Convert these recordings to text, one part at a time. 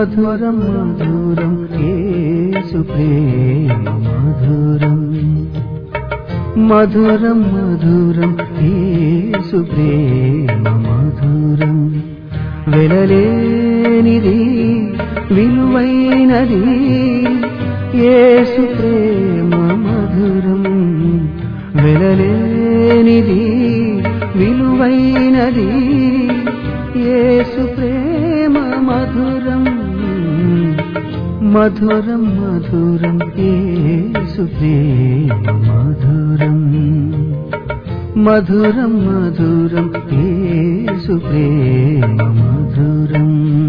మధురం మధురం యేసు ప్రేమ మధురం మధురం మధురం యేసు ప్రేమ మధురం వెలలేనిది విలువైనది యేసు ప్రేమ మధురం వెలలేనిది విలువైనది యేసు ప్రేమ మధురం మధురం మధురం యేసు ప్రేమ మధురం మధురం మధురం యేసు ప్రేమ మధురం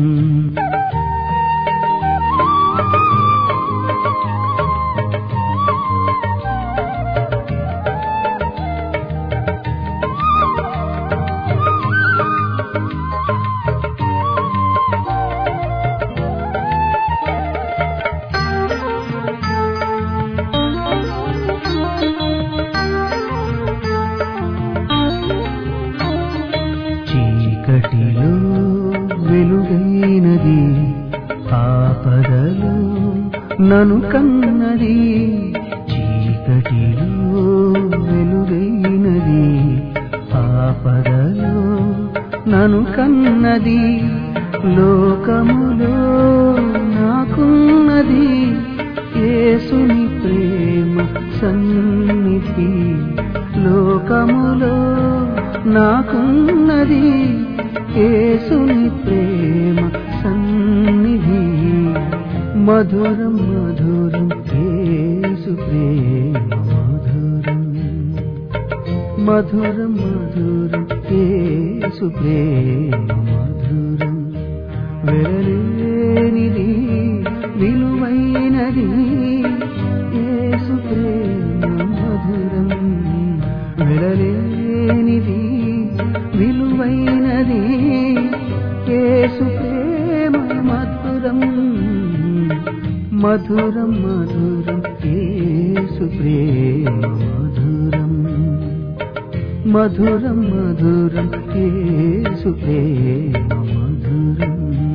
చీకటిలో వెలుగైనది ఆపదలో నను కన్నది చీకటిలో వెలుగైనది ఆపదలో నను కన్నది లోకములో నాకున్నది యేసుని ప్రేమ సన్నిధి లోకములో నాకున్నది యేసుని ప్రేమ సన్నిధి మధురం మధురం యేసు ప్రేమ మధురం మధురం మధురం యేసు ప్రేమ మధురం వెరలేనిది విలువైనది యేసు ప్రేమ మధురం వెరలేనిది విలువైనది యేసు ప్రేమ మధురం మధురం మధురం యేసు ప్రేమ మధురం మధురం మధురం యేసు ప్రేమ మధురం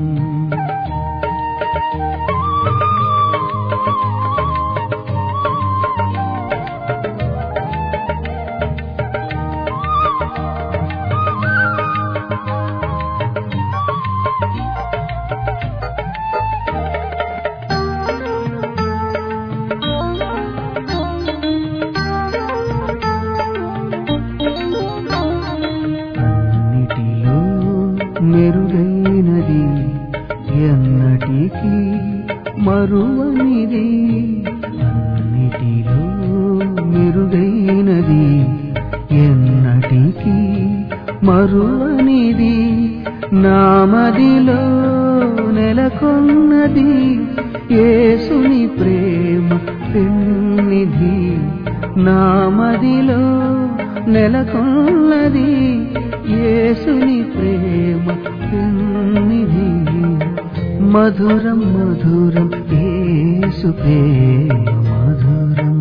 అన్నిటిలో మెరుగైనది ఎన్నటికీ మరువనిది అన్నిటిలో మెరుగైనది ఎన్నటికీ మరువనిది నామదిలో నెలకొన్నది యేసుని ప్రేమ పెన్నిధి నామదిలో నెలకొన్నది యేసుని ప్రేమ పెన్నిధి మధురం మధురం యేసు ప్రేమ మధురం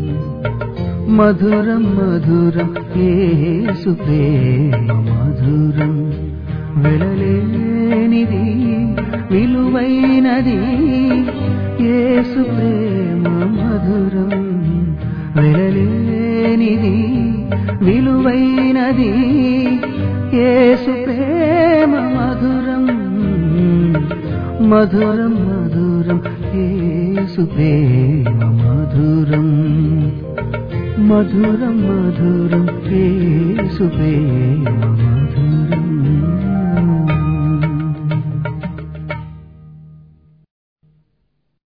మధురం మధురం యేసు ప్రేమ మధురం వెలలేనిది విలువైనది యేసు ప్రేమ మధురం వెలలేనిది విలువైనది యేసు ప్రేమ మధురం మధురం మధురం యేసు ప్రేమ మధురం మధురం మధురం యేసు ప్రేమ